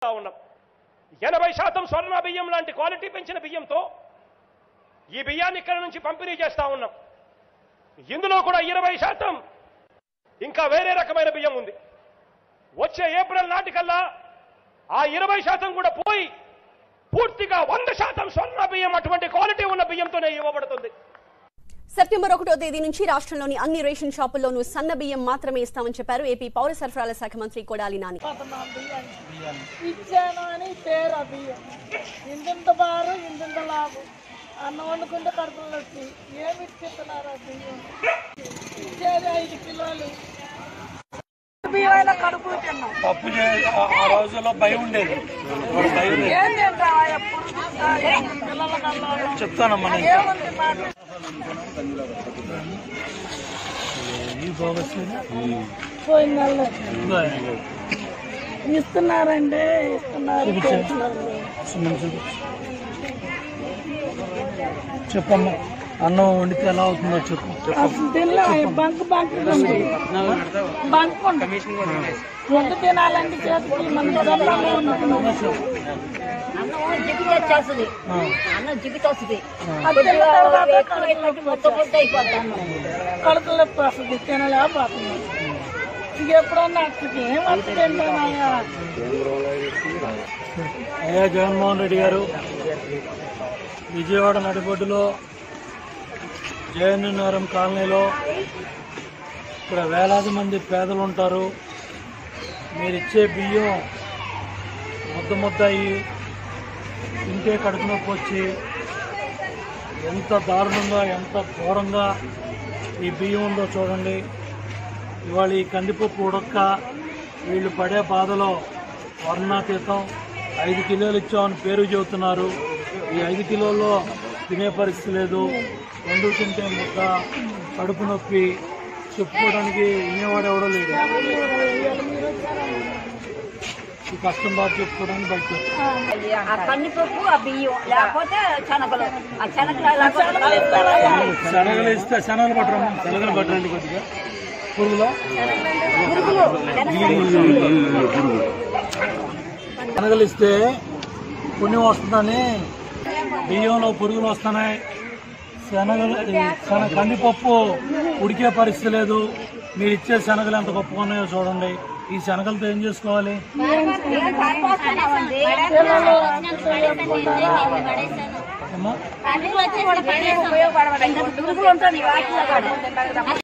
ఉన్నాం ఎనభై శాతం స్వర్ణ బియ్యం లాంటి క్వాలిటీ పెంచిన బియ్యంతో ఈ బియ్యాన్ని ఇక్కడ నుంచి పంపిణీ చేస్తా ఉన్నాం ఇందులో కూడా ఇరవై శాతం ఇంకా వేరే రకమైన బియ్యం ఉంది వచ్చే ఏప్రిల్ నాటికల్లా ఆ ఇరవై శాతం కూడా పోయి పూర్తిగా వంద శాతం స్వర్ణ బియ్యం అటువంటి క్వాలిటీ ఉన్న బియ్యంతోనే ఇవ్వబడుతుంది సెప్టెంబర్ ఒకటో తేదీ నుంచి రాష్ట్రంలోని అన్ని రేషన్ షాపుల్లోనూ సన్న బియ్యం మాత్రమే ఇస్తామని చెప్పారు ఏపీ పౌర సరఫరాల శాఖ మంత్రి కొడాలి నాని పోతున్నాం బియ్యాన్ని ఇచ్చాను అని పేరు ఆ బియ్యం ఇంతింత బారు ఇంతింత లాభం అన్నం వండుకుంటే కడుపులు వచ్చి ఏమి ఇచ్చిస్తున్నారు ఆ బియ్యం ఇచ్చేది ఐదు కిలోలు బియ్యం అయినా కడుపులు తిన్నాం తప్పు చే ఆ- ఆ రోజుల్లో భయం ఉండేది ఇప్పుడు భయం లేదు ఏం తింటావా ఎప్పుడు చూసినా ఏం పిల్లల కన్నా చెప్తానమ్మా నేను ఏముంది మాట ఈ బాగొచ్చేది పోయిన నెలలో ఇస్తున్నారండి ఇస్తున్నారు చేస్తున్నారు. చెప్పమ్మా అన్నం వండితే ఎలా అవుతుందో చెప్పు అసలు తినలే బంక్ బంక్ ఉంది బంక్ ఉంది వంట తినాలంటే చేతికి మన గొప్పలు అన్నం జిగురు వచ్చేస్తుంది అన్నం జిగురు వస్తుంది అది తిన్న తర్వాత ఎక్కువ అయినట్టు మొత్తం పొట్టు అయిపోద్ది అన్నం కడుపు నొప్పి వస్తుంది తినలేకపోతుంది ఇక ఎప్పుడన్నా అక్కడికి ఏం వస్తుంది తింటానయ్యా అయ్యా జగన్మోహన్ రెడ్డి గారు విజయవాడ నడిబొడ్డులో జయనగరం కాలనీలో ఇక్కడ వేలాది మంది పేదలు ఉంటారు మీరు ఇచ్చే బియ్యం ముద్ద ముద్ద అయ్యి తింటే కడుపు నొప్పి వచ్చి ఎంత దారుణంగా ఎంత ఘోరంగా ఈ బియ్యం ఉందో చూడండి ఇవాళ ఈ కందిపప్పు ఉడక్క వీళ్ళు పడే బాధలో వర్ణాతీతం ఐదు కిలోలు ఇచ్చామని పేరు చెబుతున్నారు ఈ ఐదు కిలోల్లో తినే పరిస్థితి లేదు రెండు తింటే ముద్ద కడుపు నొప్పి చెప్పుకోవడానికి వినేవాడు ఎవడో లేడు ఈ కష్టం బాగా చెప్పుకోవడానికి బయట వచ్చారు. ఆ కందిపప్పు ఆ బియ్యం లేకపోతే శనగలు ఆ శనగలు లేకపోతే శనగలు ఇస్తే శనగలు పట్టరమ్మా శనగలు పట్టరండి కొద్దిగా పురుగులో శనగలు ఇస్తే పుణ్యం వస్తుందని బియ్యంలో పురుగులు వస్తున్నాయి శనగలు శన కందిపప్పు ఉడికే పరిస్థితి లేదు మీరు ఇచ్చే శనగలు ఎంత గొప్పగా ఉన్నాయో చూడండి ఈ శనగలతో ఏం చేసుకోవాలి అమ్మా ఉపయోగపడబడి పురుగులు ఉంటుంది వాటిలో కూడా